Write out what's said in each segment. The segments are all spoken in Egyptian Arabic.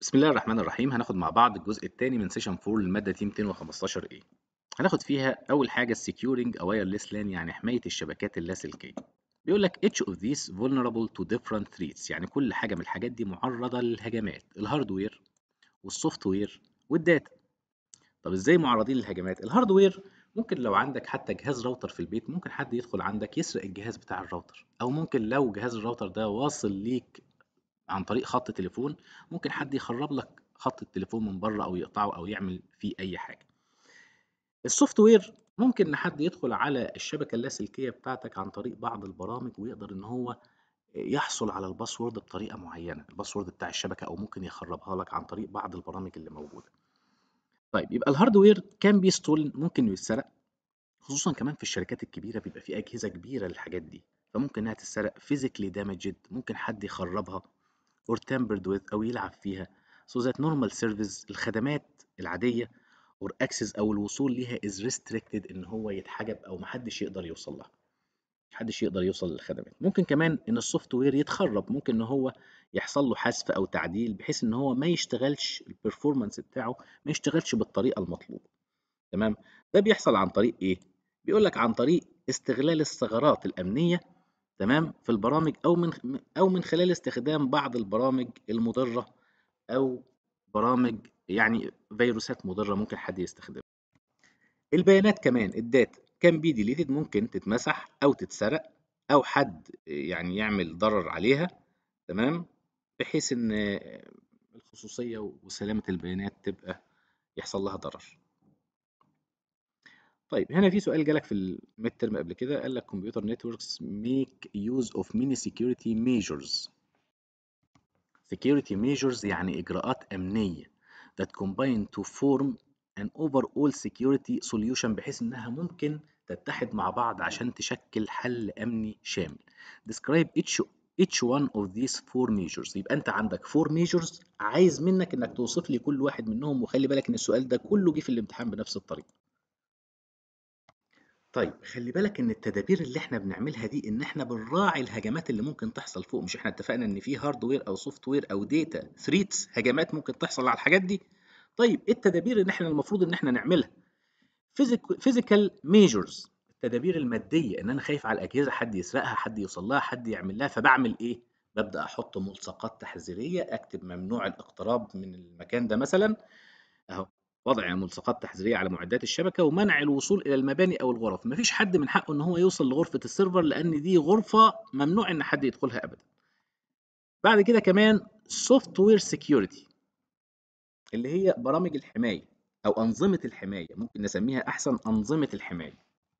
بسم الله الرحمن الرحيم هناخد مع بعض الجزء الثاني من سيشن 4 للماده تي 215 a هناخد فيها اول حاجه السكيورنج وايرلس لان يعني حمايه الشبكات اللاسلكيه بيقول لك each of these vulnerable to different threats يعني كل حاجه من الحاجات دي معرضه للهجمات الهاردوير والسوفت وير والداتا طب ازاي معرضين للهجمات الهاردوير ممكن لو عندك حتى جهاز راوتر في البيت ممكن حد يدخل عندك يسرق الجهاز بتاع الراوتر او ممكن لو جهاز الراوتر ده واصل ليك عن طريق خط تليفون ممكن حد يخرب لك خط التليفون من بره او يقطعه او يعمل فيه اي حاجه السوفت وير ممكن ان حد يدخل على الشبكه اللاسلكيه بتاعتك عن طريق بعض البرامج ويقدر ان هو يحصل على الباسورد بطريقه معينه الباسورد بتاع الشبكه او ممكن يخربها لك عن طريق بعض البرامج اللي موجوده طيب يبقى الهاردوير كان بيستول ممكن يتسرق خصوصا كمان في الشركات الكبيره بيبقى في اجهزه كبيره للحاجات دي فممكن انها تتسرق فيزيكلي دامجد ممكن حد يخربها or tampered with أو يلعب فيها so that normal service الخدمات العادية or access أو الوصول ليها is restricted إن هو يتحجب أو محدش يقدر يوصل لها محدش يقدر يوصل للخدمات ممكن كمان إن السوفت وير يتخرب ممكن إن هو يحصل له حذف أو تعديل بحيث إن هو ما يشتغلش البرفورمانس بتاعه ما يشتغلش بالطريقة المطلوبة تمام ده بيحصل عن طريق إيه؟ بيقول لك عن طريق استغلال الثغرات الأمنية تمام في البرامج او من او من خلال استخدام بعض البرامج المضره او برامج يعني فيروسات مضره ممكن حد يستخدمها البيانات كمان الداتا كان بي ديليتد ممكن تتمسح او تتسرق او حد يعني يعمل ضرر عليها تمام بحيث ان الخصوصيه وسلامه البيانات تبقى يحصل لها ضرر طيب هنا في سؤال جالك في الميد ترم قبل كده قال لك كمبيوتر نتوركس ميك يوز اوف ميني سكيورتي ميجرز security measures يعني إجراءات أمنية that combine to form an overall security solution بحيث إنها ممكن تتحد مع بعض عشان تشكل حل أمني شامل. Describe each each one of these four measures يبقى أنت عندك four measures عايز منك إنك توصف لي كل واحد منهم وخلي بالك إن السؤال ده كله جه في الامتحان بنفس الطريقة. طيب خلي بالك ان التدابير اللي احنا بنعملها دي ان احنا بنراعي الهجمات اللي ممكن تحصل فوق مش احنا اتفقنا ان في هاردوير او سوفت وير او داتا ثريتس هجمات ممكن تحصل على الحاجات دي طيب ايه التدابير اللي احنا المفروض ان احنا نعملها فيزيكال ميجرز التدابير الماديه ان انا خايف على الاجهزه حد يسرقها حد يوصل لها حد يعمل لها فبعمل ايه ببدا احط ملصقات تحذيريه اكتب ممنوع الاقتراب من المكان ده مثلا اهو وضع ملصقات تحذيريه على معدات الشبكه ومنع الوصول الى المباني او الغرف مفيش حد من حقه ان هو يوصل لغرفه السيرفر لان دي غرفه ممنوع ان حد يدخلها ابدا بعد كده كمان سوفت وير سكيورتي اللي هي برامج الحمايه او انظمه الحمايه ممكن نسميها احسن انظمه الحمايه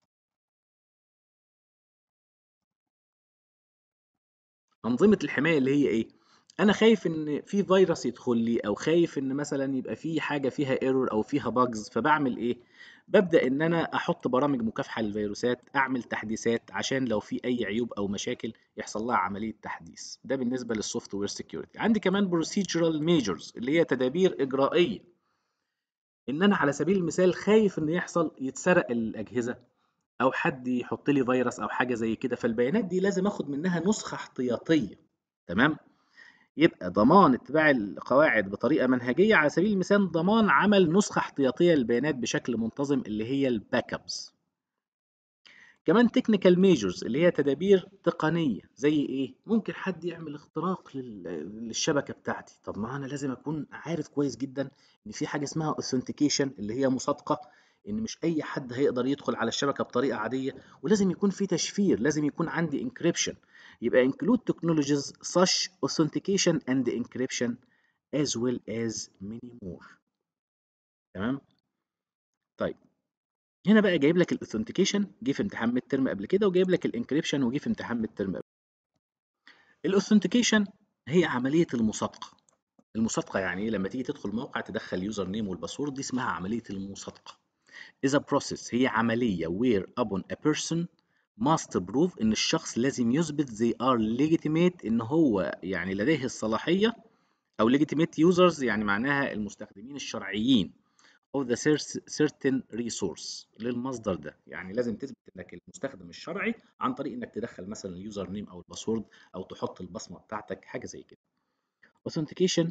انظمه الحمايه اللي هي ايه انا خايف ان في فيروس يدخل لي او خايف ان مثلا يبقى في حاجه فيها ايرور او فيها باجز فبعمل ايه ببدا ان انا احط برامج مكافحه للفيروسات اعمل تحديثات عشان لو في اي عيوب او مشاكل يحصل لها عمليه تحديث ده بالنسبه للسوفت وير سكيورتي عندي كمان بروسيجرال ميجرز اللي هي تدابير اجرائيه ان انا على سبيل المثال خايف ان يحصل يتسرق الاجهزه او حد يحط لي فيروس او حاجه زي كده فالبيانات دي لازم اخد منها نسخه احتياطيه تمام يبقى ضمان اتباع القواعد بطريقه منهجيه على سبيل المثال ضمان عمل نسخه احتياطيه للبيانات بشكل منتظم اللي هي الباك ابس كمان تكنيكال ميجرز اللي هي تدابير تقنيه زي ايه ممكن حد يعمل اختراق للشبكه بتاعتي طب ما انا لازم اكون عارف كويس جدا ان في حاجه اسمها اوثنتيكيشن اللي هي مصادقه ان مش اي حد هيقدر يدخل على الشبكه بطريقه عاديه ولازم يكون في تشفير لازم يكون عندي انكريبشن يبقى include technologies such authentication and encryption as well as many more تمام طيب هنا بقى جايب لك الاوثنتيكيشن جه في امتحان ميد ترم قبل كده وجايب لك الانكريبشن وجه في امتحان ميد ترم قبل الاوثنتيكيشن هي عمليه المصادقه المصادقه يعني ايه لما تيجي تدخل موقع تدخل يوزر نيم والباسورد دي اسمها عمليه المصادقه is a process هي عمليه where upon a person must prove ان الشخص لازم يثبت they are legitimate ان هو يعني لديه الصلاحيه او legitimate users يعني معناها المستخدمين الشرعيين of the certain resource للمصدر ده يعني لازم تثبت انك المستخدم الشرعي عن طريق انك تدخل مثلا اليوزر نيم او الباسورد او تحط البصمه بتاعتك حاجه زي كده authentication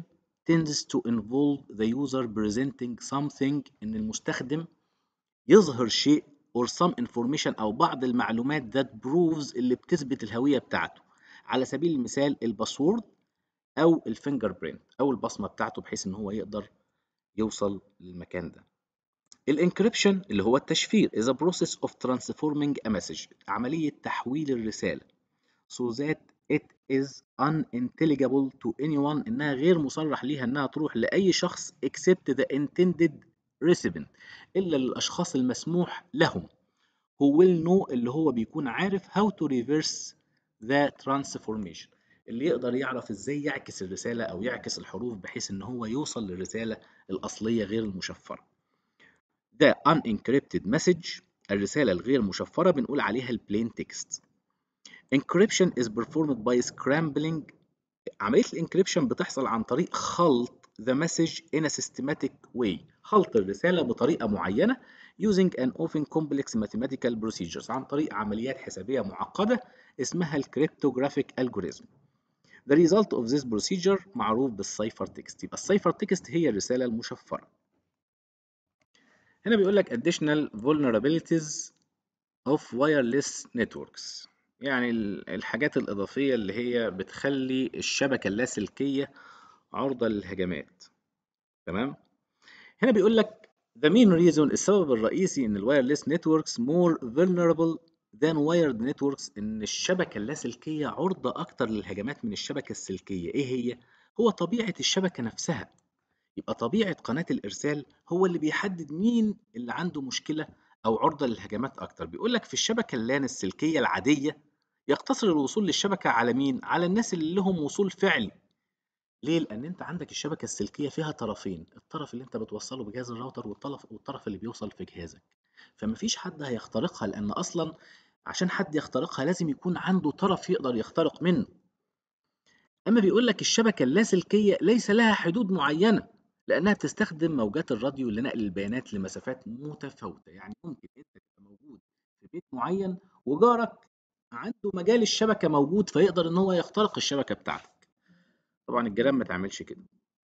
tends to involve the user presenting something إن المستخدم يظهر شيء or some information أو بعض المعلومات that proves اللي بتثبت الهوية بتاعته على سبيل المثال الباسورد أو الفينجر برينت أو البصمة بتاعته بحيث إن هو يقدر يوصل للمكان ده. الانكريبشن اللي هو التشفير is a process of transforming a message عملية تحويل الرسالة so that it is unintelligible to anyone إنها غير مصرح ليها إنها تروح لأي شخص except the intended recipient إلا للأشخاص المسموح لهم who will know اللي هو بيكون عارف how to reverse the transformation اللي يقدر يعرف ازاي يعكس الرسالة أو يعكس الحروف بحيث إن هو يوصل للرسالة الأصلية غير المشفرة. ده unencrypted message الرسالة الغير مشفرة بنقول عليها ال plain text. Encryption is performed by scrambling عملية الانكريبشن بتحصل عن طريق خلط the message in a systematic way خلط الرسالة بطريقة معينة using an often complex mathematical procedures عن طريق عمليات حسابية معقدة اسمها الكريبتوغرافيك algorithm. The result of this procedure معروف بالسايفر تكست يبقى السايفر تكست هي الرسالة المشفرة. هنا بيقول لك additional vulnerabilities of wireless networks يعني الحاجات الإضافية اللي هي بتخلي الشبكة اللاسلكية عرضة للهجمات تمام هنا بيقول لك the main reason السبب الرئيسي ان الوايرلس نتوركس more vulnerable than wired networks ان الشبكة اللاسلكية عرضة اكتر للهجمات من الشبكة السلكية ايه هي هو طبيعة الشبكة نفسها يبقى طبيعة قناة الارسال هو اللي بيحدد مين اللي عنده مشكلة او عرضة للهجمات اكتر بيقول لك في الشبكة اللان السلكية العادية يقتصر الوصول للشبكة على مين على الناس اللي لهم وصول فعلي ليه؟ لأن أنت عندك الشبكة السلكية فيها طرفين، الطرف اللي أنت بتوصله بجهاز الراوتر والطرف والطرف اللي بيوصل في جهازك. فمفيش حد هيخترقها لأن أصلا عشان حد يخترقها لازم يكون عنده طرف يقدر يخترق منه. أما بيقول لك الشبكة اللاسلكية ليس لها حدود معينة لأنها بتستخدم موجات الراديو لنقل البيانات لمسافات متفاوتة، يعني ممكن أنت تبقى موجود في بيت معين وجارك عنده مجال الشبكة موجود فيقدر إن هو يخترق الشبكة بتاعتك. طبعا الجيران ما تعملش كده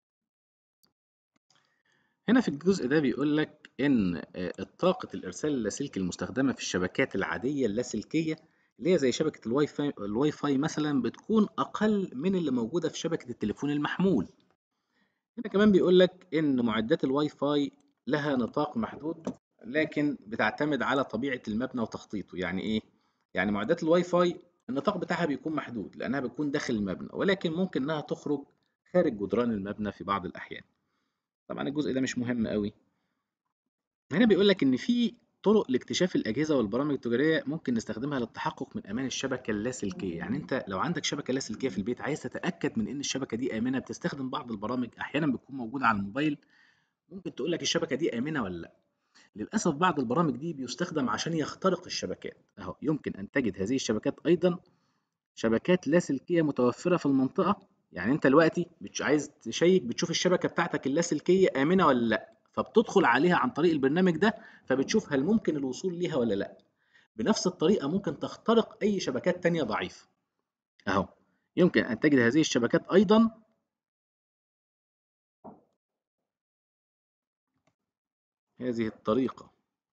هنا في الجزء ده بيقول لك ان طاقة الارسال اللاسلكي المستخدمة في الشبكات العادية اللاسلكية اللي هي زي شبكة الواي فاي الواي فاي مثلا بتكون اقل من اللي موجودة في شبكة التليفون المحمول هنا كمان بيقول لك ان معدات الواي فاي لها نطاق محدود لكن بتعتمد على طبيعة المبنى وتخطيطه يعني ايه يعني معدات الواي فاي النطاق بتاعها بيكون محدود لأنها بتكون داخل المبنى ولكن ممكن إنها تخرج خارج جدران المبنى في بعض الأحيان. طبعا الجزء ده مش مهم قوي. هنا بيقول لك إن في طرق لاكتشاف الأجهزة والبرامج التجارية ممكن نستخدمها للتحقق من أمان الشبكة اللاسلكية، يعني أنت لو عندك شبكة لاسلكية في البيت عايز تتأكد من إن الشبكة دي آمنة بتستخدم بعض البرامج أحيانا بتكون موجودة على الموبايل ممكن تقول لك الشبكة دي آمنة ولا لأ. للأسف بعض البرامج دي بيستخدم عشان يخترق الشبكات، أهو يمكن أن تجد هذه الشبكات أيضا شبكات لاسلكيه متوفره في المنطقه يعني انت دلوقتي عايز تشيك بتشوف الشبكه بتاعتك اللاسلكيه امنه ولا لا فبتدخل عليها عن طريق البرنامج ده فبتشوف هل ممكن الوصول ليها ولا لا بنفس الطريقه ممكن تخترق اي شبكات تانية ضعيفه اهو يمكن ان تجد هذه الشبكات ايضا هذه الطريقه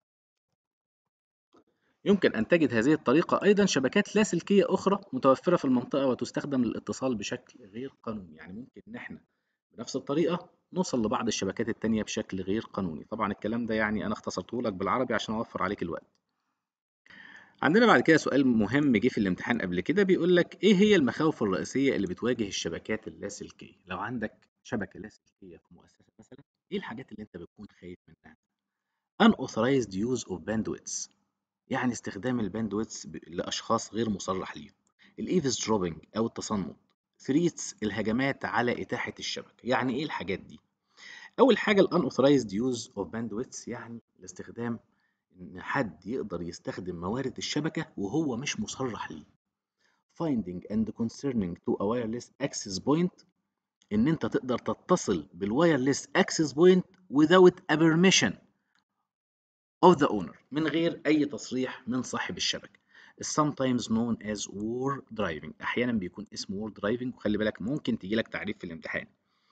يمكن أن تجد هذه الطريقة أيضا شبكات لاسلكية أخرى متوفرة في المنطقة وتستخدم للاتصال بشكل غير قانوني يعني ممكن إن إحنا بنفس الطريقة نوصل لبعض الشبكات التانية بشكل غير قانوني طبعا الكلام ده يعني أنا اختصرته لك بالعربي عشان أوفر عليك الوقت عندنا بعد كده سؤال مهم جه في الامتحان قبل كده بيقول لك إيه هي المخاوف الرئيسية اللي بتواجه الشبكات اللاسلكية لو عندك شبكة لاسلكية في مؤسسة مثلا إيه الحاجات اللي أنت بتكون خايف منها unauthorized use of bandwidths يعني استخدام الباندويتس لأشخاص غير مصرح ليهم الإيفز دروبينج أو التصنت ثريتس الهجمات على إتاحة الشبكة يعني إيه الحاجات دي؟ أول حاجة ال unauthorized use of bandwidths يعني الاستخدام إن حد يقدر يستخدم موارد الشبكة وهو مش مصرح ليه finding and concerning to a wireless access point إن أنت تقدر تتصل بالوايرلس access point without a permission of the owner من غير أي تصريح من صاحب الشبكة. sometimes known as war driving أحيانا بيكون اسمه war driving وخلي بالك ممكن تيجي لك تعريف في الامتحان.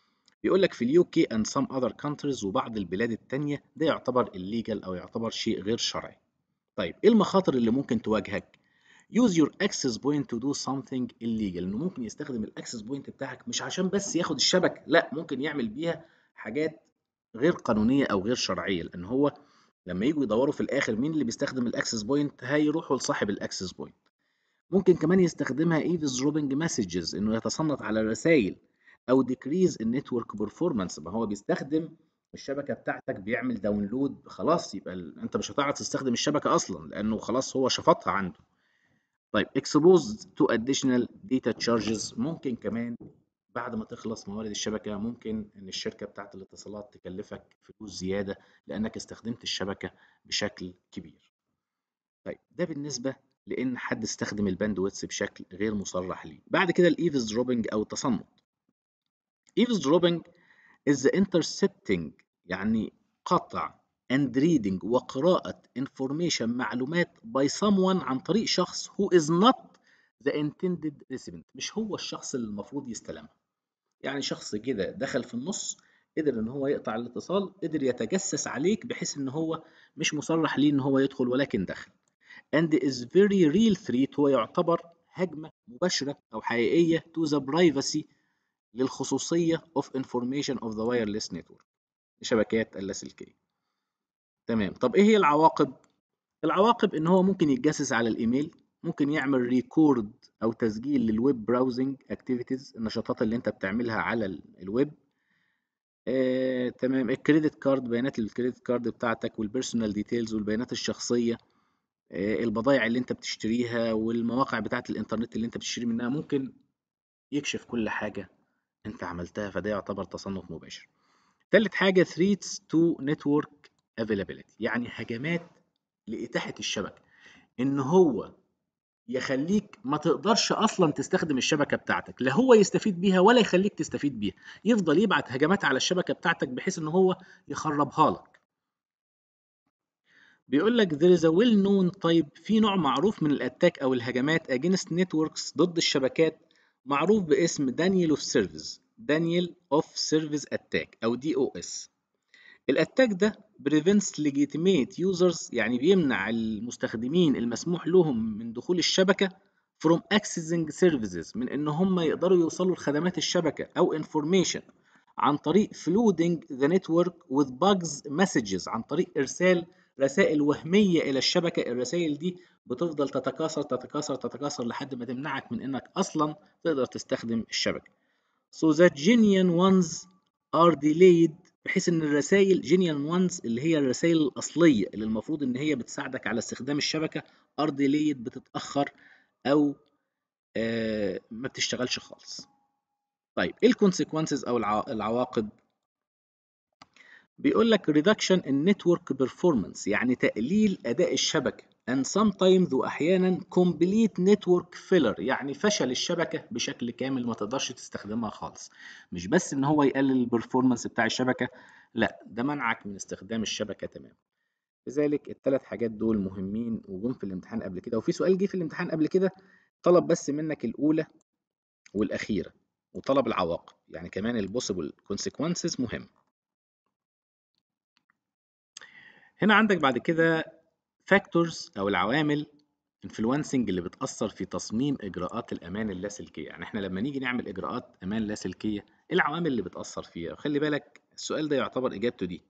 بيقول لك في اليو كي and some other countries وبعض البلاد التانية ده يعتبر illegal أو يعتبر شيء غير شرعي. طيب إيه المخاطر اللي ممكن تواجهك؟ use your access point to do something illegal إنه ممكن يستخدم الأكسس بوينت بتاعك مش عشان بس ياخد الشبكة، لا ممكن يعمل بيها حاجات غير قانونية أو غير شرعية لأن هو لما يجوا يدوروا في الآخر مين اللي بيستخدم الأكسس بوينت هيروحوا لصاحب الأكسس بوينت. ممكن كمان يستخدمها eavesdropping messages إنه يتصنت على الرسائل او decrease النتورك performance ما هو بيستخدم الشبكه بتاعتك بيعمل داونلود خلاص يبقى ال... انت مش هتعرف تستخدم الشبكه اصلا لانه خلاص هو شفطها عنده طيب exposed to additional data charges ممكن كمان بعد ما تخلص موارد الشبكه ممكن ان الشركه بتاعت الاتصالات تكلفك فلوس زياده لانك استخدمت الشبكه بشكل كبير طيب ده بالنسبه لان حد استخدم الباندويث بشكل غير مصرح ليه بعد كده الايفز دروبنج او التصنت eavesdropping is the intercepting يعني قطع and reading وقراءة information معلومات by someone عن طريق شخص who is not the intended recipient مش هو الشخص اللي المفروض يستلمها يعني شخص كده دخل في النص قدر ان هو يقطع الاتصال قدر يتجسس عليك بحيث ان هو مش مصرح ليه ان هو يدخل ولكن دخل and is very real threat هو يعتبر هجمة مباشرة أو حقيقية to the privacy للخصوصية of information of the wireless network لشبكات اللاسلكية تمام طب ايه هي العواقب العواقب ان هو ممكن يتجسس على الايميل ممكن يعمل ريكورد او تسجيل للويب براوزنج اكتيفيتيز النشاطات اللي انت بتعملها على الويب آه، تمام الكريدت كارد بيانات الكريدت كارد بتاعتك والبيرسونال ديتيلز والبيانات الشخصيه آه، البضائع اللي انت بتشتريها والمواقع بتاعت الانترنت اللي انت بتشتري منها ممكن يكشف كل حاجه انت عملتها فده يعتبر تصنف مباشر ثالث حاجه threats to network availability يعني هجمات لاتاحه الشبكه ان هو يخليك ما تقدرش اصلا تستخدم الشبكه بتاعتك لا هو يستفيد بيها ولا يخليك تستفيد بيها يفضل يبعت هجمات على الشبكه بتاعتك بحيث ان هو يخربها لك بيقول لك there is a well known type في نوع معروف من الاتاك او الهجمات against networks ضد الشبكات معروف باسم دانيال اوف سيرفيس دانيال اوف سيرفيس اتاك او دي او اس الاتاك ده prevents legitimate users يعني بيمنع المستخدمين المسموح لهم من دخول الشبكة from accessing services من ان هم يقدروا يوصلوا لخدمات الشبكة او information عن طريق flooding the network with bugs messages عن طريق ارسال رسائل وهمية الى الشبكة الرسائل دي بتفضل تتكاثر تتكاثر تتكاثر لحد ما تمنعك من انك اصلا تقدر تستخدم الشبكة so that genuine ones are delayed بحيث ان الرسائل genuine ones اللي هي الرسائل الاصليه اللي المفروض ان هي بتساعدك على استخدام الشبكه are delayed بتتاخر او آه ما بتشتغلش خالص طيب ايه الكونسيكونسز او الع... العواقب بيقول لك reduction in network performance يعني تقليل اداء الشبكه and sometimes واحيانا complete network failure يعني فشل الشبكه بشكل كامل ما تقدرش تستخدمها خالص مش بس ان هو يقلل البرفورمانس بتاع الشبكه لا ده منعك من استخدام الشبكه تماما لذلك الثلاث حاجات دول مهمين وجم في الامتحان قبل كده وفي سؤال جه في الامتحان قبل كده طلب بس منك الاولى والاخيره وطلب العواقب يعني كمان البوسيبل consequences مهم هنا عندك بعد كده فاكتورز او العوامل influencing اللي بتأثر في تصميم إجراءات الأمان اللاسلكية، يعني إحنا لما نيجي نعمل إجراءات أمان لاسلكية، إيه العوامل اللي بتأثر فيها؟ وخلي بالك السؤال ده يعتبر إجابته دي.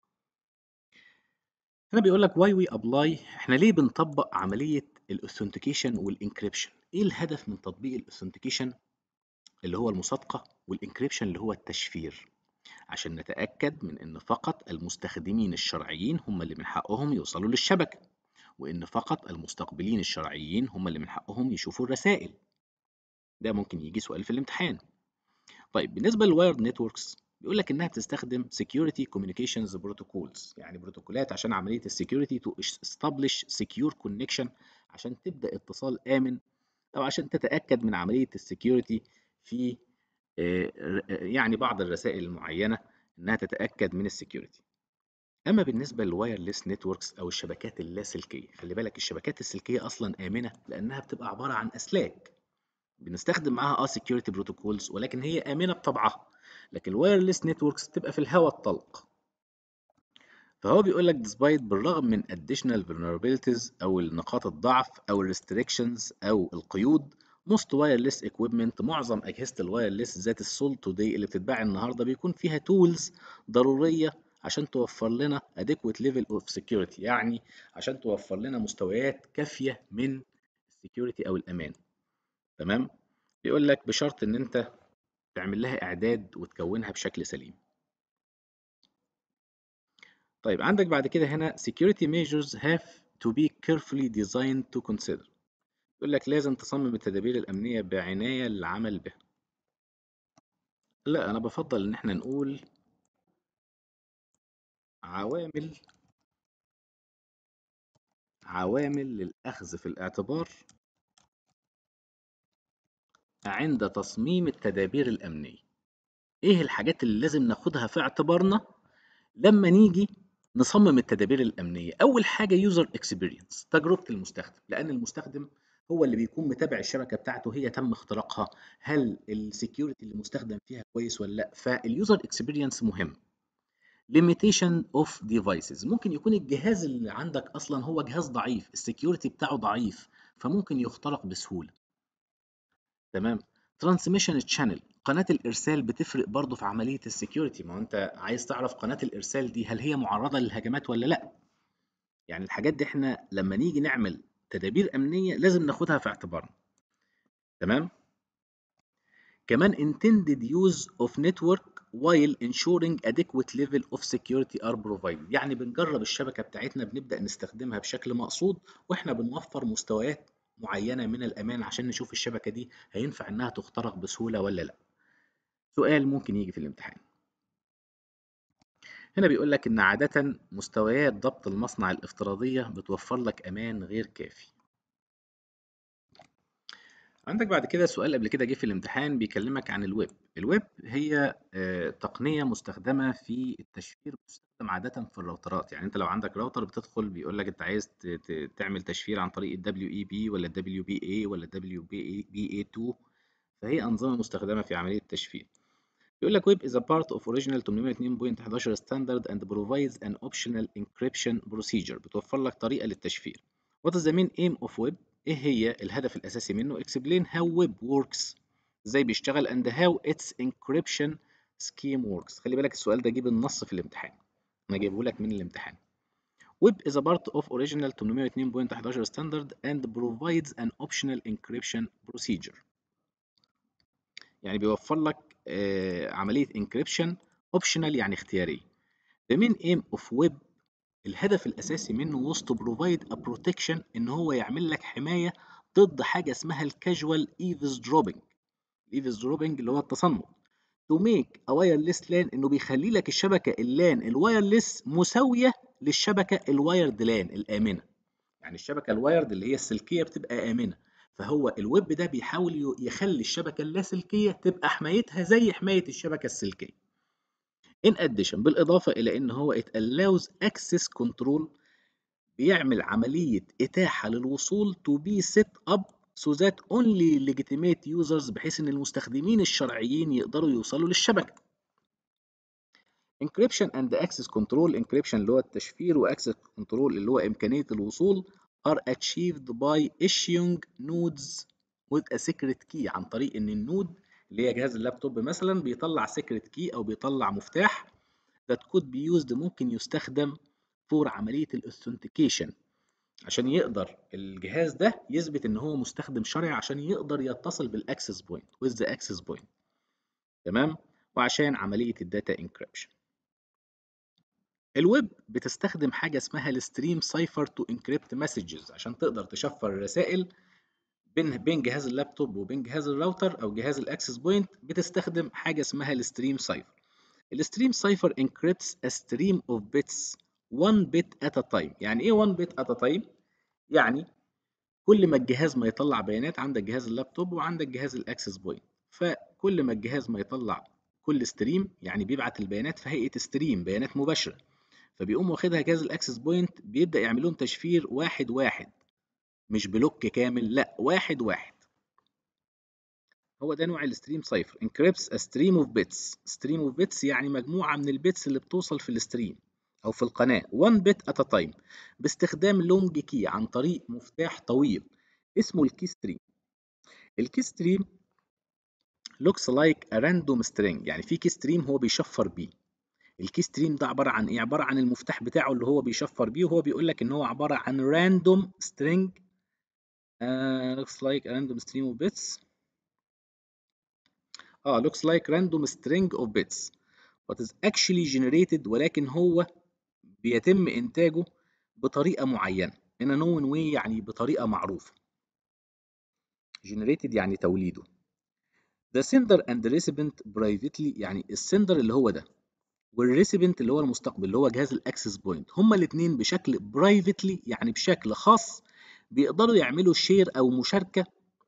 هنا بيقول لك why we apply إحنا ليه بنطبق عملية الأوثنتيكيشن والإنكريبشن؟ إيه الهدف من تطبيق الأوثنتيكيشن اللي هو المصادقة والإنكريبشن اللي هو التشفير؟ عشان نتأكد من إن فقط المستخدمين الشرعيين هم اللي من حقهم يوصلوا للشبكة. وإن فقط المستقبلين الشرعيين هم اللي من حقهم يشوفوا الرسائل ده ممكن يجي سؤال في الامتحان طيب بالنسبة للوايرد نتوركس بيقول لك إنها بتستخدم security communications protocols يعني بروتوكولات عشان عملية السكيورتي to establish secure connection عشان تبدأ اتصال آمن أو عشان تتأكد من عملية السكيورتي في يعني بعض الرسائل المعينة إنها تتأكد من السكيورتي اما بالنسبه للوايرلس نتوركس او الشبكات اللاسلكيه خلي بالك الشبكات السلكيه اصلا امنه لانها بتبقى عباره عن اسلاك بنستخدم معاها اه سكيورتي بروتوكولز ولكن هي امنه بطبعها لكن الوايرلس نتوركس تبقى في الهواء الطلق فهو بيقول لك despite بالرغم من additional vulnerabilities أو نقاط الضعف أو restrictions أو القيود most wireless equipment معظم أجهزة الوايرلس ذات السول today اللي بتتباع النهاردة بيكون فيها tools ضرورية عشان توفر لنا adequate level of security يعني عشان توفر لنا مستويات كافية من السكيورتي أو الأمان تمام بيقول لك بشرط إن أنت تعمل لها إعداد وتكونها بشكل سليم طيب عندك بعد كده هنا security measures have to be carefully designed to consider يقول لك لازم تصمم التدابير الأمنية بعناية للعمل بها لا أنا بفضل إن احنا نقول عوامل عوامل للأخذ في الاعتبار عند تصميم التدابير الأمنية إيه الحاجات اللي لازم ناخدها في اعتبارنا لما نيجي نصمم التدابير الأمنية أول حاجة يوزر اكسبيرينس تجربة المستخدم لأن المستخدم هو اللي بيكون متابع الشبكة بتاعته هي تم اختراقها هل السكيورتي اللي مستخدم فيها كويس ولا لا فاليوزر اكسبيرينس مهم limitation of devices ممكن يكون الجهاز اللي عندك اصلا هو جهاز ضعيف السكيورتي بتاعه ضعيف فممكن يخترق بسهولة تمام ترانسميشن تشانل قناة الإرسال بتفرق برضه في عملية السكيورتي ما هو أنت عايز تعرف قناة الإرسال دي هل هي معرضة للهجمات ولا لأ يعني الحاجات دي احنا لما نيجي نعمل تدابير أمنية لازم ناخدها في اعتبارنا تمام كمان intended use of network while ensuring adequate level of security are provided يعني بنجرب الشبكة بتاعتنا بنبدأ نستخدمها بشكل مقصود واحنا بنوفر مستويات معينة من الأمان عشان نشوف الشبكة دي هينفع إنها تخترق بسهولة ولا لأ سؤال ممكن يجي في الامتحان هنا بيقول لك إن عادة مستويات ضبط المصنع الافتراضية بتوفر لك أمان غير كافي عندك بعد كده سؤال قبل كده جه في الامتحان بيكلمك عن الويب الويب هي آه، تقنية مستخدمة في التشفير بتستخدم عادة في الراوترات يعني انت لو عندك راوتر بتدخل بيقول لك انت عايز ت- ت- تعمل تشفير عن طريق ال WEB ولا ال WBA ولا ال WBA2 فهي أنظمة مستخدمة في عملية التشفير يقول لك Web is a part of original 802.11 standard and provides an optional encryption procedure بتوفر لك طريقة للتشفير What is the main aim of web ايه هي الهدف الاساسي منه explain how web works ازاي بيشتغل and how its encryption scheme works خلي بالك السؤال ده جيب النص في الامتحان انا جايبه لك من الامتحان Web is a part of original 802.11 standard and provides an optional encryption procedure يعني بيوفر لك آه، عملية encryption optional يعني اختيارية The main aim of web الهدف الأساسي منه was to provide a protection إن هو يعمل لك حماية ضد حاجة اسمها الكاجوال eavesdropping eavesdropping اللي هو التصنت to make a wireless LAN إنه بيخلي لك الشبكة اللان الوايرلس مساوية للشبكة الوايرد لان الآمنة يعني الشبكة الوايرد اللي هي السلكية بتبقى آمنة فهو الويب ده بيحاول ي- يخلي الشبكة اللاسلكية تبقى حمايتها زي حماية الشبكة السلكية In addition بالإضافة إلى إن هو it allows access control بيعمل عملية إتاحة للوصول to be set up so that only legitimate users بحيث إن المستخدمين الشرعيين يقدروا يوصلوا للشبكة. Encryption and access control encryption اللي هو التشفير و access control اللي هو إمكانية الوصول are achieved by issuing nodes with a secret key عن طريق إن النود اللي هي جهاز اللابتوب مثلا بيطلع secret key أو بيطلع مفتاح that could be used ممكن يستخدم for عملية الاوثنتيكيشن عشان يقدر الجهاز ده يثبت ان هو مستخدم شرعي عشان يقدر يتصل بالاكسس بوينت with the access point تمام وعشان عملية الداتا انكريبشن الويب بتستخدم حاجة اسمها الستريم سايفر تو انكريبت مسجز عشان تقدر تشفر الرسائل بين بين جهاز اللابتوب وبين جهاز الراوتر او جهاز الاكسس بوينت بتستخدم حاجة اسمها الستريم سايفر الستريم سايفر encrypts a stream of bits one bit at a time يعني ايه one bit at a time يعني كل ما الجهاز ما يطلع بيانات عندك جهاز اللابتوب وعندك جهاز الاكسس بوينت فكل ما الجهاز ما يطلع كل ستريم يعني بيبعت البيانات في هيئه ستريم بيانات مباشره فبيقوم واخدها جهاز الاكسس بوينت بيبدا يعمل لهم تشفير واحد واحد مش بلوك كامل لا واحد واحد هو ده نوع الستريم سايفر encrypts a stream of bits stream of bits يعني مجموعة من البيتس اللي بتوصل في الستريم أو في القناة one bit at a time باستخدام لونج كي عن طريق مفتاح طويل اسمه الكي ستريم الكي ستريم looks like a random string يعني في كي ستريم هو بيشفر بيه الكي ستريم ده عبارة عن ايه؟ عبارة عن المفتاح بتاعه اللي هو بيشفر بيه وهو بيقول لك ان هو عبارة عن random string uh, looks like a random stream of bits اه looks like random string of bits what is actually generated ولكن هو بيتم إنتاجه بطريقة معينة in a known way يعني بطريقة معروفة generated يعني توليده the sender and the recipient privately يعني السندر اللي هو ده والريسيبنت اللي هو المستقبل اللي هو جهاز الاكسس بوينت هما الاثنين بشكل برايفتلي يعني بشكل خاص بيقدروا يعملوا شير او مشاركه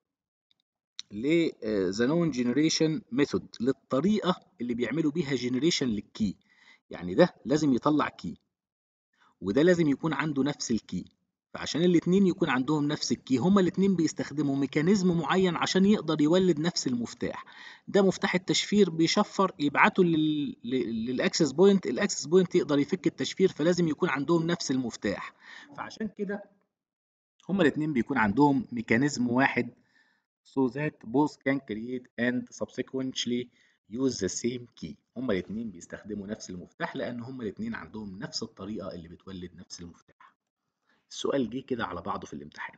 ل ذا نون جنريشن ميثود للطريقه اللي بيعملوا بيها جنريشن للكي يعني ده لازم يطلع كي وده لازم يكون عنده نفس الكي فعشان الاتنين يكون عندهم نفس الكي هما الاتنين بيستخدموا ميكانيزم معين عشان يقدر يولد نفس المفتاح ده مفتاح التشفير بيشفر يبعته للاكسس بوينت الاكسس بوينت يقدر يفك التشفير فلازم يكون عندهم نفس المفتاح فعشان كده هما الاتنين بيكون عندهم ميكانيزم واحد so that both can create and subsequently use the same key هما الاتنين بيستخدموا نفس المفتاح لان هما الاتنين عندهم نفس الطريقة اللي بتولد نفس المفتاح السؤال جه كده على بعضه في الامتحان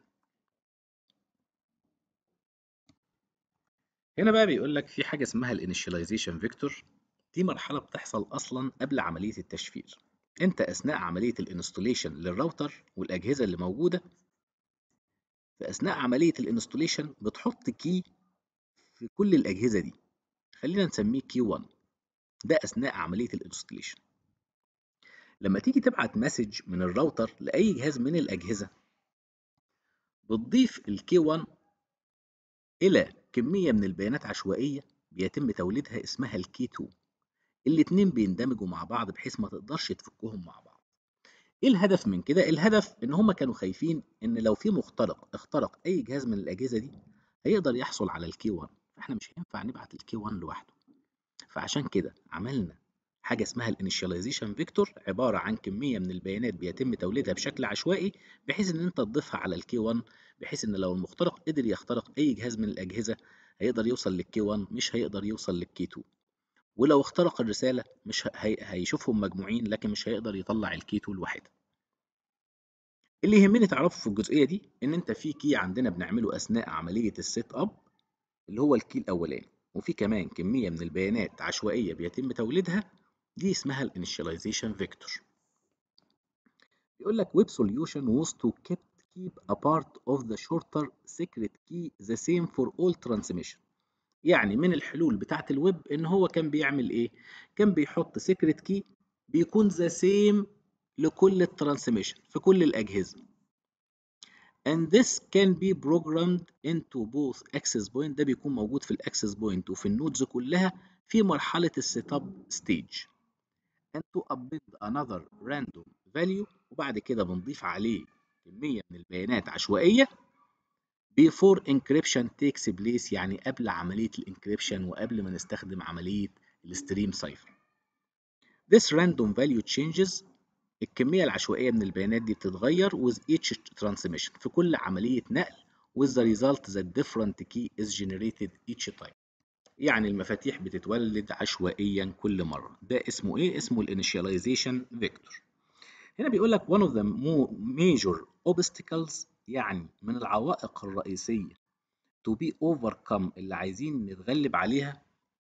هنا بقى بيقول لك في حاجة اسمها الانيشاليزيشن فيكتور دي مرحلة بتحصل أصلا قبل عملية التشفير أنت أثناء عملية الانستوليشن للراوتر والأجهزة اللي موجودة في أثناء عملية الانستوليشن بتحط كي في كل الأجهزة دي خلينا نسميه كي 1 ده أثناء عملية الانستوليشن لما تيجي تبعت مسج من الراوتر لأي جهاز من الأجهزة بتضيف الكي 1 إلى كمية من البيانات عشوائية بيتم توليدها اسمها الكي 2 الاتنين بيندمجوا مع بعض بحيث ما تقدرش تفكهم مع بعض ايه الهدف من كده الهدف ان هم كانوا خايفين ان لو في مخترق اخترق اي جهاز من الاجهزه دي هيقدر يحصل على الكي 1 فاحنا مش هينفع نبعت الكي 1 لوحده فعشان كده عملنا حاجه اسمها الانيشاليزيشن فيكتور عباره عن كميه من البيانات بيتم توليدها بشكل عشوائي بحيث ان انت تضيفها على الكي 1 بحيث ان لو المخترق قدر يخترق اي جهاز من الاجهزه هيقدر يوصل للكي 1 مش هيقدر يوصل للكي 2 ولو اخترق الرساله مش هي... هيشوفهم مجموعين لكن مش هيقدر يطلع الكي 2 لوحدها اللي يهمني تعرفه في الجزئيه دي ان انت في كي عندنا بنعمله اثناء عمليه السيت اب اللي هو الكي الاولاني وفي كمان كميه من البيانات عشوائيه بيتم توليدها دي اسمها الانيشاليزيشن فيكتور بيقول لك web solution was to keep keep a part of the shorter secret key the same for all transmission يعني من الحلول بتاعت الويب ان هو كان بيعمل ايه كان بيحط سيكريت كي بيكون ذا سيم لكل الترانسميشن في كل الاجهزه and this can be programmed into both access point ده بيكون موجود في الاكسس بوينت وفي النودز كلها في مرحله السيت اب ستيج and to update another random value وبعد كده بنضيف عليه كميه من البيانات عشوائيه before encryption takes place يعني قبل عملية الانكريبشن وقبل ما نستخدم عملية الستريم سايفر. This random value changes الكمية العشوائية من البيانات دي بتتغير with each transmission في كل عملية نقل with the result that different key is generated each time. يعني المفاتيح بتتولد عشوائيا كل مرة. ده اسمه ايه؟ اسمه الانيشاليزيشن فيكتور. هنا بيقول لك one of the major obstacles يعني من العوائق الرئيسية to be overcome اللي عايزين نتغلب عليها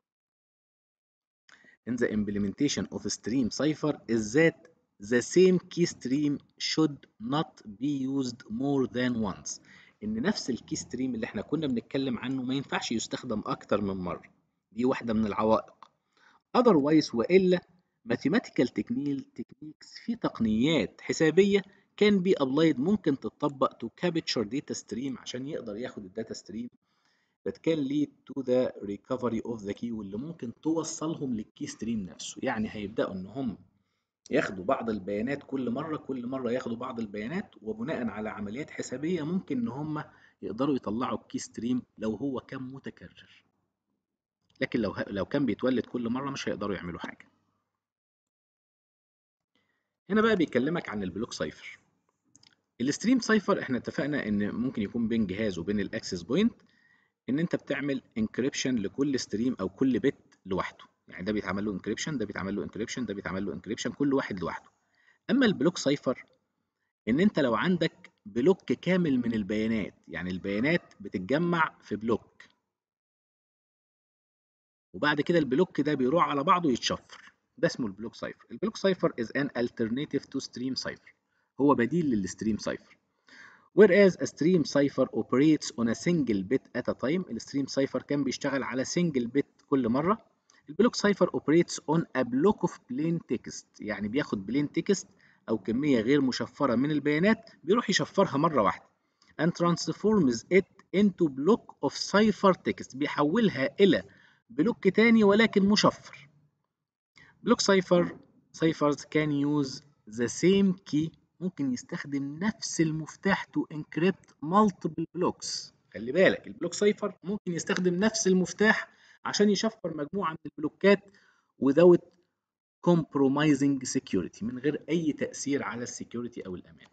in the implementation of stream cipher is that the same key stream should not be used more than once ان نفس الكي ستريم اللي احنا كنا بنتكلم عنه ما ينفعش يستخدم اكتر من مرة دي واحدة من العوائق otherwise والا mathematical techniques في تقنيات حسابية can be applied ممكن تتطبق to capture data stream عشان يقدر ياخد الداتا ستريم that can lead to the recovery of the key واللي ممكن توصلهم للكي ستريم نفسه يعني هيبدأوا ان هم ياخدوا بعض البيانات كل مرة كل مرة ياخدوا بعض البيانات وبناء على عمليات حسابية ممكن ان هم يقدروا يطلعوا الكي ستريم لو هو كان متكرر لكن لو لو كان بيتولد كل مره مش هيقدروا يعملوا حاجه هنا بقى بيكلمك عن البلوك سايفر الستريم سايفر احنا اتفقنا ان ممكن يكون بين جهاز وبين الاكسس بوينت ان انت بتعمل انكريبشن لكل ستريم او كل بت لوحده يعني ده بيتعمل له انكريبشن ده بيتعمل له انكريبشن ده بيتعمل له انكريبشن كل واحد لوحده اما البلوك سايفر ان انت لو عندك بلوك كامل من البيانات يعني البيانات بتتجمع في بلوك وبعد كده البلوك ده بيروح على بعضه يتشفر ده اسمه البلوك سايفر البلوك سايفر is an alternative to stream cipher هو بديل للستريم سايفر whereas a stream cipher operates on a single bit at a time الستريم سايفر كان بيشتغل على single bit كل مرة البلوك سايفر operates on a block of plain text يعني بياخد plain text أو كمية غير مشفرة من البيانات بيروح يشفرها مرة واحدة and transforms it into block of cipher text بيحولها إلى بلوك تاني ولكن مشفر بلوك سايفر ciphers can use the same key ممكن يستخدم نفس المفتاح to encrypt multiple blocks خلي بالك البلوك سايفر ممكن يستخدم نفس المفتاح عشان يشفر مجموعة من البلوكات without compromising security من غير أي تأثير على السكيورتي أو الأمان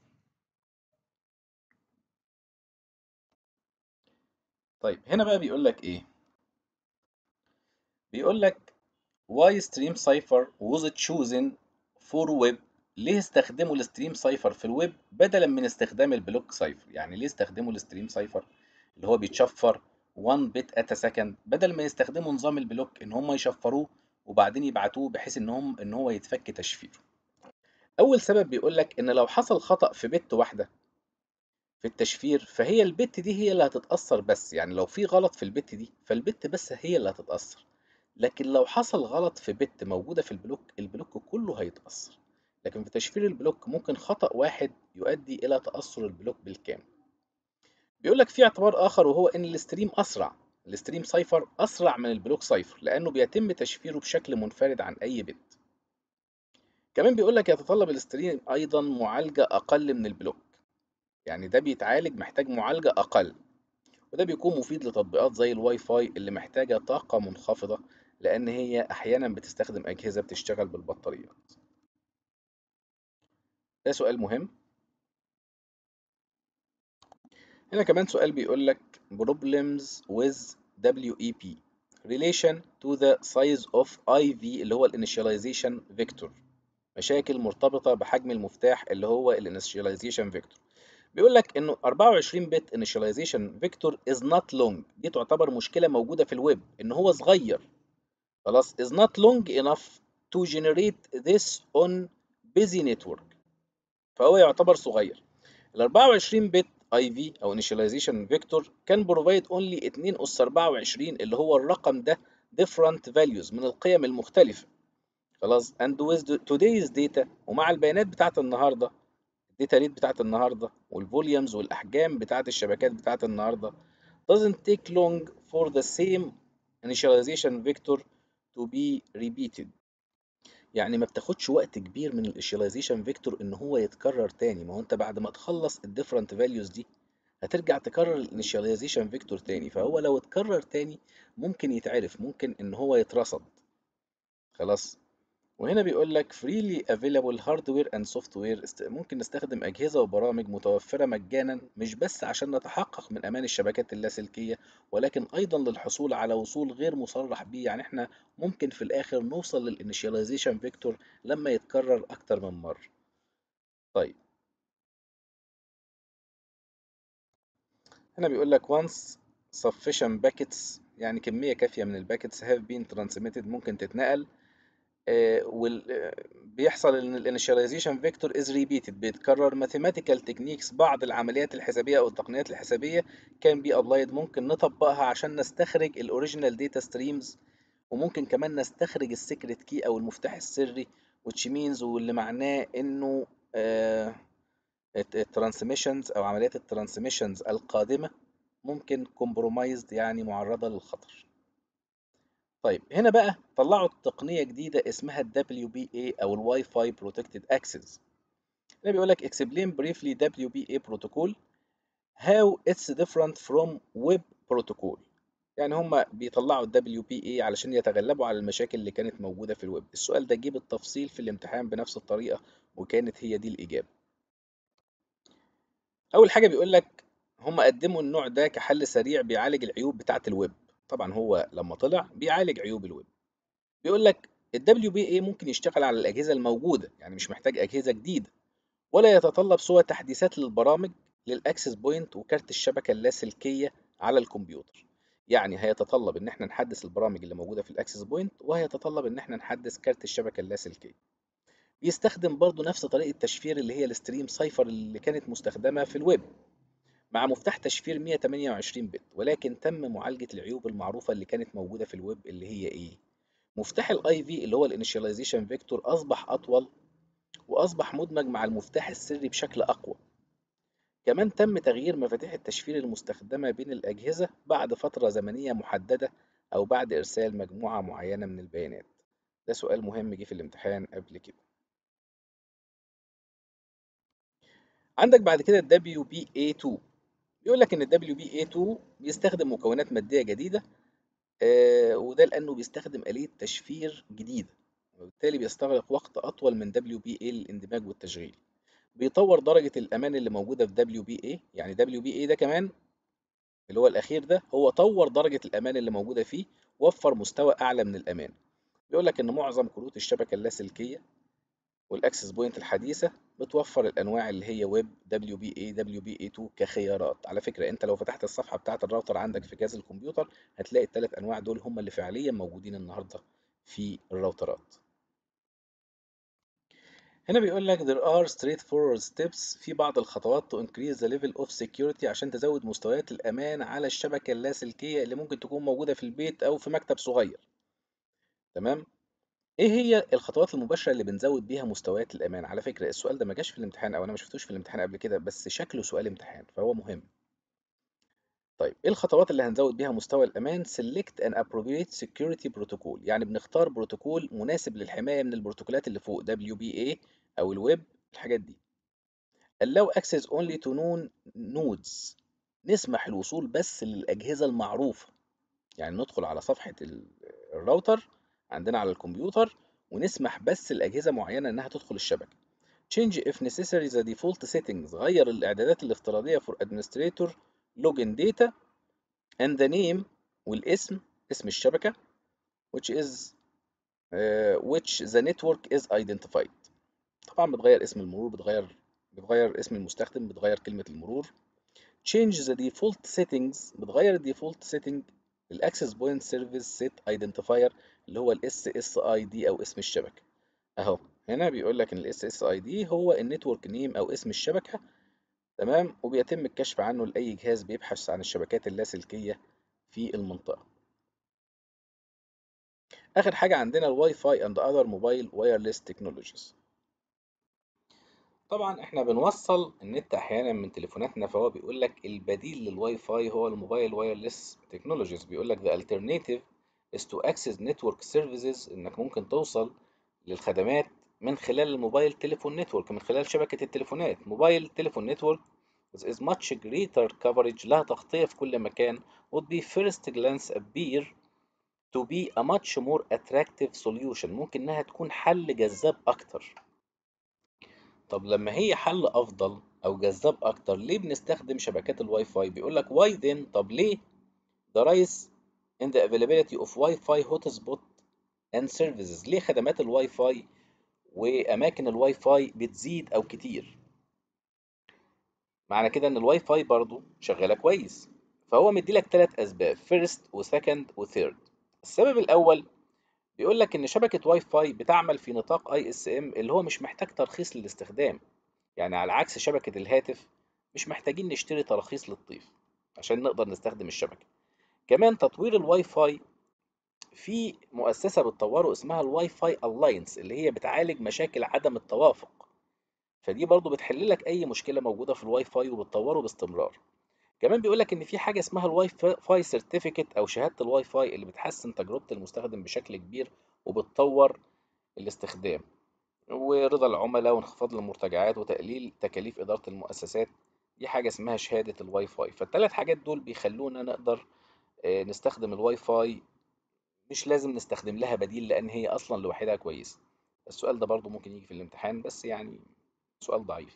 طيب هنا بقى بيقول لك إيه بيقول لك why stream cipher was chosen for web ليه استخدموا الستريم سايفر في الويب بدلا من استخدام البلوك سايفر يعني ليه استخدموا الستريم سايفر اللي هو بيتشفر 1 بت ات سكند بدل ما يستخدموا نظام البلوك ان هم يشفروه وبعدين يبعتوه بحيث ان هم ان هو يتفك تشفيره اول سبب بيقول لك ان لو حصل خطأ في بت واحده في التشفير فهي البت دي هي اللي هتتأثر بس يعني لو في غلط في البت دي فالبت بس هي اللي هتتأثر لكن لو حصل غلط في بت موجودة في البلوك البلوك كله هيتأثر لكن في تشفير البلوك ممكن خطأ واحد يؤدي إلى تأثر البلوك بالكامل بيقول لك في اعتبار آخر وهو إن الستريم أسرع الستريم سايفر أسرع من البلوك سايفر لأنه بيتم تشفيره بشكل منفرد عن أي بت كمان بيقول لك يتطلب الستريم أيضا معالجة أقل من البلوك يعني ده بيتعالج محتاج معالجة أقل وده بيكون مفيد لتطبيقات زي الواي فاي اللي محتاجة طاقة منخفضة لأن هي أحيانا بتستخدم أجهزة بتشتغل بالبطاريات ده سؤال مهم هنا كمان سؤال بيقول لك problems with WEP relation to the size of IV اللي هو الانيشاليزيشن فيكتور مشاكل مرتبطة بحجم المفتاح اللي هو الانيشاليزيشن فيكتور بيقول لك انه 24 بت initialization vector is not long دي تعتبر مشكلة موجودة في الويب ان هو صغير خلاص is not long enough to generate this on busy network فهو يعتبر صغير ال 24 بت IV او initialization vector can provide only 2 أس 24 اللي هو الرقم ده different values من القيم المختلفة خلاص and with today's data ومع البيانات بتاعت النهارده الداتا ريت بتاعت النهارده والفوليومز والاحجام بتاعت الشبكات بتاعت النهارده doesn't take long for the same initialization vector to be repeated يعني ما بتاخدش وقت كبير من الانيشاليزيشن فيكتور ان هو يتكرر تاني ما هو انت بعد ما تخلص الديفرنت فاليوز دي هترجع تكرر الانيشاليزيشن فيكتور تاني فهو لو اتكرر تاني ممكن يتعرف ممكن ان هو يترصد خلاص وهنا بيقول لك freely available hardware and software ممكن نستخدم أجهزة وبرامج متوفرة مجانا مش بس عشان نتحقق من أمان الشبكات اللاسلكية ولكن أيضا للحصول على وصول غير مصرح به يعني احنا ممكن في الآخر نوصل للانيشاليزيشن فيكتور لما يتكرر أكتر من مرة طيب هنا بيقول لك once sufficient packets يعني كمية كافية من الباكتس have been transmitted ممكن تتنقل بيحصل ان الانيشاليزيشن فيكتور از ريبيتد بيتكرر ماثيماتيكال تكنيكس بعض العمليات الحسابيه او التقنيات الحسابيه كان بي ابلايد ممكن نطبقها عشان نستخرج الاوريجينال داتا ستريمز وممكن كمان نستخرج السيكريت كي او المفتاح السري which means واللي معناه انه الترانسميشنز او عمليات الترانسميشنز القادمه ممكن كومبرومايزد يعني معرضه للخطر طيب هنا بقى طلعوا تقنية جديدة اسمها ال WPA أو ال Wi-Fi Protected Access. هنا بيقول لك explain briefly WPA protocol how it's different from web protocol. يعني هم بيطلعوا ال WPA علشان يتغلبوا على المشاكل اللي كانت موجودة في الويب السؤال ده جه بالتفصيل في الامتحان بنفس الطريقة وكانت هي دي الإجابة أول حاجة بيقول لك هم قدموا النوع ده كحل سريع بيعالج العيوب بتاعة الويب طبعا هو لما طلع بيعالج عيوب الويب بيقول لك ال WPA ممكن يشتغل على الأجهزة الموجودة يعني مش محتاج أجهزة جديدة ولا يتطلب سوى تحديثات للبرامج للأكسس بوينت وكارت الشبكة اللاسلكية على الكمبيوتر يعني هيتطلب ان احنا نحدث البرامج اللي موجودة في الاكسس بوينت وهيتطلب ان احنا نحدث كارت الشبكة اللاسلكية بيستخدم برضو نفس طريقة تشفير اللي هي الستريم سايفر اللي كانت مستخدمة في الويب مع مفتاح تشفير 128 بت ولكن تم معالجة العيوب المعروفة اللي كانت موجودة في الويب اللي هي ايه مفتاح الاي في اللي هو الانيشاليزيشن فيكتور اصبح اطول واصبح مدمج مع المفتاح السري بشكل اقوى كمان تم تغيير مفاتيح التشفير المستخدمة بين الأجهزة بعد فترة زمنية محددة أو بعد إرسال مجموعة معينة من البيانات ده سؤال مهم جه في الامتحان قبل كده عندك بعد كده ال WPA2 بيقول لك إن ال WPA2 بيستخدم مكونات مادية جديدة آه وده لأنه بيستخدم آلية تشفير جديدة وبالتالي بيستغرق وقت أطول من WPA للاندماج والتشغيل بيطور درجة الأمان اللي موجودة في WPA يعني WPA ده كمان اللي هو الأخير ده هو طور درجة الأمان اللي موجودة فيه وفر مستوى أعلى من الأمان بيقول لك إن معظم كروت الشبكة اللاسلكية والأكسس بوينت الحديثة بتوفر الأنواع اللي هي ويب WPA WPA2 كخيارات على فكرة أنت لو فتحت الصفحة بتاعة الراوتر عندك في جهاز الكمبيوتر هتلاقي الثلاث أنواع دول هم اللي فعليا موجودين النهاردة في الراوترات هنا بيقول لك there are straightforward steps في بعض الخطوات to increase the level of security عشان تزود مستويات الأمان على الشبكة اللاسلكية اللي ممكن تكون موجودة في البيت أو في مكتب صغير تمام ايه هي الخطوات المباشرة اللي بنزود بيها مستويات الأمان على فكرة السؤال ده ما جاش في الامتحان أو أنا ما شفتوش في الامتحان قبل كده بس شكله سؤال امتحان فهو مهم طيب ايه الخطوات اللي هنزود بيها مستوى الأمان select an appropriate security protocol يعني بنختار بروتوكول مناسب للحماية من البروتوكولات اللي فوق WPA أو الويب الحاجات دي allow access only to known nodes نسمح الوصول بس للأجهزة المعروفة يعني ندخل على صفحة الراوتر عندنا على الكمبيوتر ونسمح بس لأجهزة معينة إنها تدخل الشبكة change if necessary the default settings غير الإعدادات الافتراضية for administrator login data and the name والاسم اسم الشبكة which is uh, which the network is identified طبعا بتغير اسم المرور بتغير بتغير اسم المستخدم بتغير كلمة المرور change the default settings بتغير الديفولت setting الاكسس بوينت سيرفيس سيت ايدنتيفاير اللي هو الاس اس اي دي او اسم الشبكة اهو هنا بيقول لك ان الاس اس اي دي هو النتورك نيم او اسم الشبكة تمام وبيتم الكشف عنه لأي جهاز بيبحث عن الشبكات اللاسلكية في المنطقة آخر حاجة عندنا الواي فاي and other mobile wireless technologies طبعا احنا بنوصل النت احيانا من تليفوناتنا فهو بيقول لك البديل للواي فاي هو الموبايل وايرلس تكنولوجيز بيقول لك the alternative is to access network services انك ممكن توصل للخدمات من خلال الموبايل تليفون نتورك من خلال شبكة التليفونات موبايل تليفون نتورك is much greater coverage لها تغطية في كل مكان would be first glance appear to be a much more attractive solution ممكن انها تكون حل جذاب اكتر طب لما هي حل افضل او جذاب اكتر ليه بنستخدم شبكات الواي فاي بيقول لك why then طب ليه the rise in the availability of Wi-Fi hotspot and services ليه خدمات الواي فاي واماكن الواي فاي بتزيد او كتير معنى كده ان الواي فاي برضو شغاله كويس فهو مدي لك ثلاث اسباب فيرست وسكند وثيرد السبب الاول بيقول لك ان شبكه واي فاي بتعمل في نطاق اي اس ام اللي هو مش محتاج ترخيص للاستخدام يعني على عكس شبكه الهاتف مش محتاجين نشتري تراخيص للطيف عشان نقدر نستخدم الشبكه كمان تطوير الواي فاي في مؤسسه بتطوره اسمها الواي فاي الاينس اللي هي بتعالج مشاكل عدم التوافق فدي برضو بتحل لك اي مشكله موجوده في الواي فاي وبتطوره باستمرار كمان بيقول لك ان في حاجه اسمها الواي فاي سيرتيفيكت او شهاده الواي فاي اللي بتحسن تجربه المستخدم بشكل كبير وبتطور الاستخدام ورضا العملاء وانخفاض المرتجعات وتقليل تكاليف اداره المؤسسات دي حاجه اسمها شهاده الواي فاي فالثلاث حاجات دول بيخلونا نقدر آه، نستخدم الواي فاي مش لازم نستخدم لها بديل لان هي اصلا لوحدها كويسه السؤال ده برضو ممكن يجي في الامتحان بس يعني سؤال ضعيف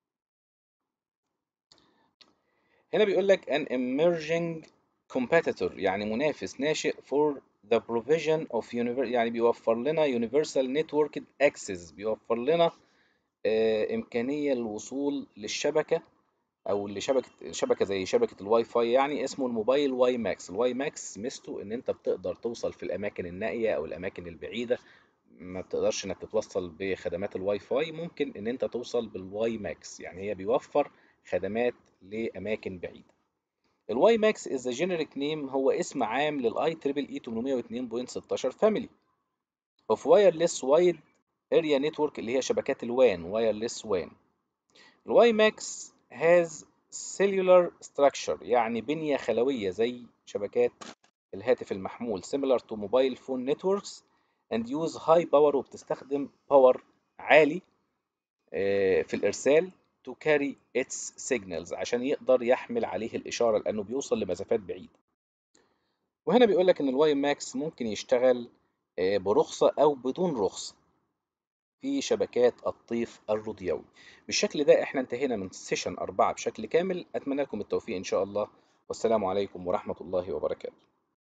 هنا بيقول لك an emerging competitor يعني منافس ناشئ for the provision of univer يعني بيوفر لنا universal network access بيوفر لنا آه، إمكانية للوصول للشبكة أو لشبكة شبكة زي شبكة الواي فاي يعني اسمه الموبايل واي ماكس الواي ماكس ميزته إن أنت بتقدر توصل في الأماكن النائية أو الأماكن البعيدة ما بتقدرش إنك تتوصل بخدمات الواي فاي ممكن إن أنت توصل بالواي ماكس يعني هي بيوفر خدمات لأماكن بعيدة الواي ماكس is the generic name هو اسم عام للاي تريبل اي 802.16 فاميلي of wireless wide area network اللي هي شبكات الوان wireless وان الواي ماكس has cellular structure يعني بنية خلوية زي شبكات الهاتف المحمول similar to mobile phone networks and use high power وبتستخدم باور عالي آه، في الإرسال to carry its signals عشان يقدر يحمل عليه الإشارة لأنه بيوصل لمسافات بعيدة وهنا بيقول لك إن الواي ماكس ممكن يشتغل آه، برخصة أو بدون رخصة في شبكات الطيف الرضيوي بالشكل ده احنا انتهينا من سيشن أربعة بشكل كامل أتمنى لكم التوفيق إن شاء الله والسلام عليكم ورحمة الله وبركاته